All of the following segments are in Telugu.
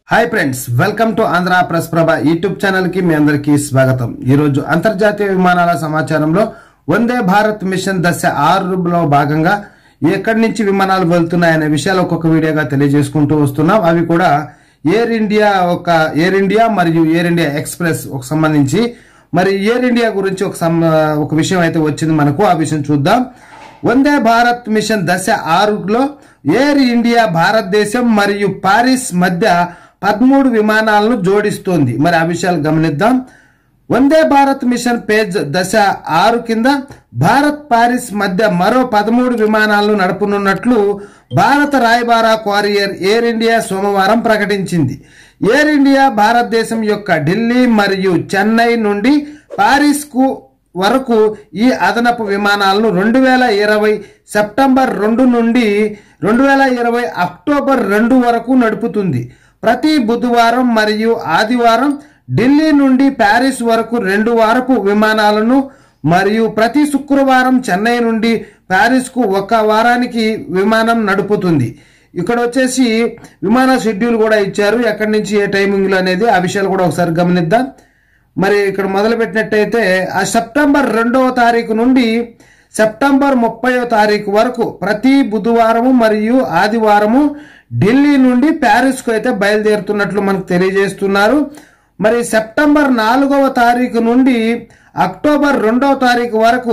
hi friends welcome to Andhra press Prabha YouTube channel కి మీ అందరికీ స్వాగతం ఈ రోజు అంతర్జాతీయ విమానాల సమాచారంలో వందే భారత్ మిషన్ దశ ఆరులో భాగంగా ఎక్కడి నుంచి విమానాలు వెళ్తున్నాయనే విషయాలు ఒక్కొక్క వీడియోగా తెలియజేసుకుంటూ వస్తున్నాం అవి కూడా ఎయిర్ ఇండియా ఒక ఎయిర్ ఇండియా మరియు ఎయిర్ ఇండియా ఎక్స్ప్రెస్ ఒక సంబంధించి మరి ఎయిర్ ఇండియా గురించి ఒక సం- ఒక విషయం అయితే వచ్చింది మనకు ఆ విషయం చూద్దాం వందే భారత్ మిషన్ దశ ఆరులో ఎయిర్ ఇండియా భారతదేశం మరియు పారిస్ మధ్య పదమూడు విమానాలను జోడిస్తోంది మరి ఆ విషయాలు గమనిద్దాం వందే భారత్ మిషన్ పేజ్ దశ ఆరు కింద భారత్ పారిస్ మధ్య మరో పదమూడు విమానాలను నడపనున్నట్లు భారత రాయబార క్వారియర్ ఎయిర్ ఇండియా సోమవారం ప్రకటించింది ఎయిర్ ఇండియా భారతదేశం యొక్క ఢిల్లీ మరియు చెన్నై నుండి పారిస్ కు వరకు ఈ అదనపు విమానాలను రెండు వేల ఇరవై సెప్టెంబర్ రెండు నుండి రెండు వేల ఇరవై అక్టోబర్ రెండు వరకు నడుపుతుంది ప్రతి బుధవారం మరియు ఆదివారం ఢిల్లీ నుండి ప్యారిస్ వరకు రెండు వారపు విమానాలను మరియు ప్రతి శుక్రవారం చెన్నై నుండి ప్యారిస్కు ఒక వారానికి విమానం నడుపుతుంది ఇక్కడ వచ్చేసి విమాన షెడ్యూల్ కూడా ఇచ్చారు ఎక్కడి నుంచి ఏ టైమింగ్లు అనేది ఆ విషయాలు కూడా ఒకసారి గమనిద్దాం మరి ఇక్కడ మొదలు పెట్టినట్టయితే ఆ సెప్టెంబర్ రెండవ తారీఖు నుండి సెప్టెంబర్ ముప్పైవ తారీఖు వరకు ప్రతి బుధవారము మరియు ఆదివారము ఢిల్లీ నుండి ప్యారిస్కు అయితే బయలుదేరుతున్నట్లు మనకు తెలియజేస్తున్నారు మరి సెప్టెంబర్ నాలుగవ తారీఖు నుండి అక్టోబర్ రెండవ తారీఖు వరకు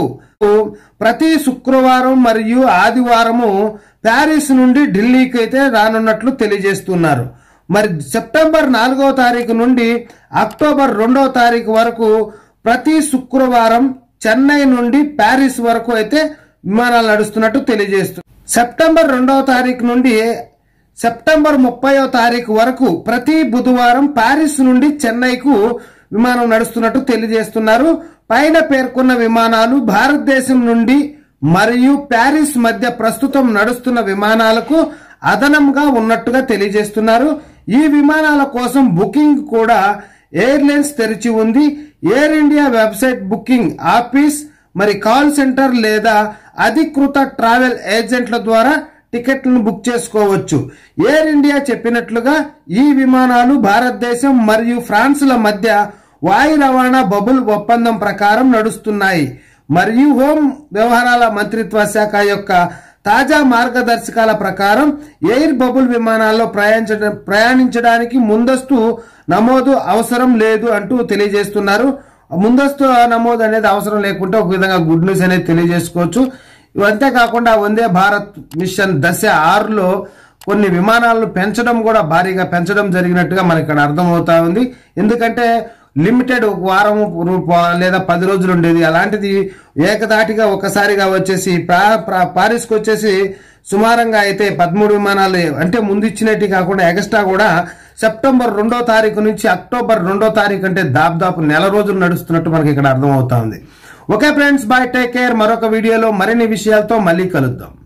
ప్రతి శుక్రవారం మరియు ఆదివారము ప్యారిస్ నుండి ఢిల్లీకి అయితే రానున్నట్లు తెలియజేస్తున్నారు మరి సెప్టెంబర్ నాలుగవ తారీఖు నుండి అక్టోబర్ రెండవ తారీఖు వరకు ప్రతి శుక్రవారం చెన్నై నుండి ప్యారిస్ వరకు అయితే విమానాలు నడుస్తున్నట్టు తెలియజేస్తుంది సెప్టెంబర్ రెండవ తారీఖు నుండి సెప్టెంబర్ ముప్పైవ తారీఖు వరకు ప్రతి బుధవారం ప్యారిస్ నుండి చెన్నైకు విమానం నడుస్తున్నట్టు తెలియజేస్తున్నారు పైన పేర్కొన్న విమానాలు భారతదేశం నుండి మరియు ప్యారిస్ మధ్య ప్రస్తుతం నడుస్తున్న విమానాలకు అదనంగా ఉన్నట్టుగా తెలియజేస్తున్నారు ఈ విమానాల కోసం బుకింగ్ కూడా ఎయిర్లైన్స్ తెరిచి ఉంది Air India website booking office మరి కాల్ సెంటర్ లేదా అధికృత ట్రావెల్ ఏజెంట్ల ద్వారా టికెట్లను బుక్ చేసుకోవచ్చు ఎయిర్ ఇండియా చెప్పినట్లుగా ఈ విమానాలు భారతదేశం మరియు ఫ్రాన్స్ల మధ్య వాయు రవాణా బబుల్ ఒప్పందం ప్రకారం నడుస్తున్నాయి మరియు హోం వ్యవహారాల మంత్రిత్వ శాఖ యొక్క తాజా మార్గదర్శకాల ప్రకారం ఎయిర్ బబుల్ విమానాల్లో ప్రయాణించడం ప్రయాణించడానికి ముందస్తు నమోదు అవసరం లేదు అంటూ తెలియజేస్తున్నారు ముందస్తు నమోదు అనేది అవసరం లేకుంటే ఒక విధంగా గుడ్ న్యూస్ అనేది తెలియజేసుకోవచ్చు ఇవంతే కాకుండా వందే భారత్ మిషన్ దశ ఆరులో కొన్ని విమానాలను పెంచడం కూడా భారీగా పెంచడం జరిగినట్టుగా మనకి ఇక్కడ అర్థమవుతా ఉంది ఎందుకంటే లిమిటెడ్ ఒక వారం రూప- లేదా పది రోజులు ఉండేది అలాంటిది ఏకదాటిగా ఒకసారిగా వచ్చేసి ప్రా- ప్రా- పారిస్కి వచ్చేసి సుమారంగా అయితే పదమూడు విమానాలు అంటే ముందు ఇచ్చినట్టు కాకుండా ఎక్స్ట్రా కూడా సెప్టెంబర్ రెండో తారీఖు నుంచి అక్టోబర్ రెండో తారీఖు అంటే దాదాపు నెల రోజులు నడుస్తున్నట్టు మనకి ఇక్కడ అర్థమవుతా ఉంది okay friends bye take care మరొక వీడియోలో మరిన్ని విషయాలతో మళ్ళీ కలుద్దాం